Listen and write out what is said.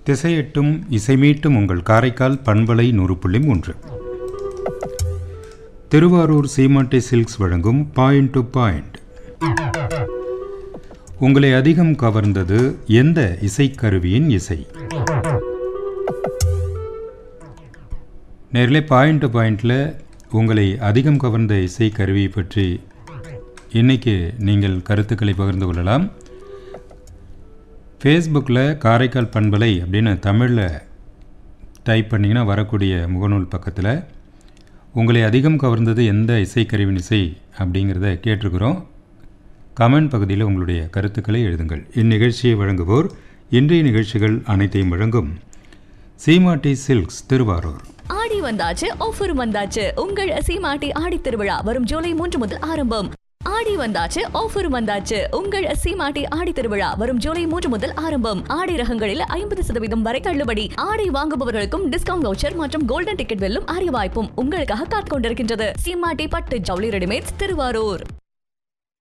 திசையெட்டும் இசைமீட்டும் உங்கள் காரைக்கால் பண்பலை நூறு புள்ளி மூன்று திருவாரூர் சீமாட்டி சில்க்ஸ் வழங்கும் பாயிண்ட் டு பாயிண்ட் உங்களை அதிகம் கவர்ந்தது எந்த இசைக்கருவியின் இசை நேரிலே பாயிண்ட் டு பாயிண்டில் உங்களை அதிகம் கவர்ந்த இசை கருவியை பற்றி இன்னைக்கு நீங்கள் கருத்துக்களை பகிர்ந்து கொள்ளலாம் ஃபேஸ்புக்கில் காரைக்கால் பண்பலை அப்படின்னு தமிழில் டைப் பண்ணிங்கன்னா வரக்கூடிய முகநூல் பக்கத்தில் உங்களை அதிகம் கவர்ந்தது எந்த இசைக்கருவின் இசை அப்படிங்கிறத கேட்டிருக்கிறோம் கமெண்ட் பகுதியில் உங்களுடைய கருத்துக்களை எழுதுங்கள் இந்நிகழ்ச்சியை வழங்குவோர் இன்றைய நிகழ்ச்சிகள் அனைத்தையும் வழங்கும் சீமாட்டி சில்க்ஸ் திருவாரூர் ஆடி வந்தாச்சு ஆஃபரும் வந்தாச்சு உங்கள் சீமாட்டி ஆடி திருவிழா வரும் ஜூலை மூன்று முதல் ஆரம்பம் ஆடி வந்தாச்சு ஆஃபரும் வந்தாச்சு உங்கள் சீமாட்டி ஆடி திருவிழா வரும் ஜூலை மூன்று முதல் ஆரம்பம் ஆடை ரகங்களில் ஐம்பது சதவீதம் வரை தள்ளுபடி ஆடை வாங்குபவர்களுக்கும் டிஸ்கவுண்ட் வவுச்சர் மற்றும் கோல்டன் டிக்கெட் வெல்லும் அரிய வாய்ப்பும் உங்களுக்காக காத்துக் கொண்டிருக்கின்றது சீமாட்டி பட்டு ஜவுளி ரெடிமேட்ஸ் திருவாரூர்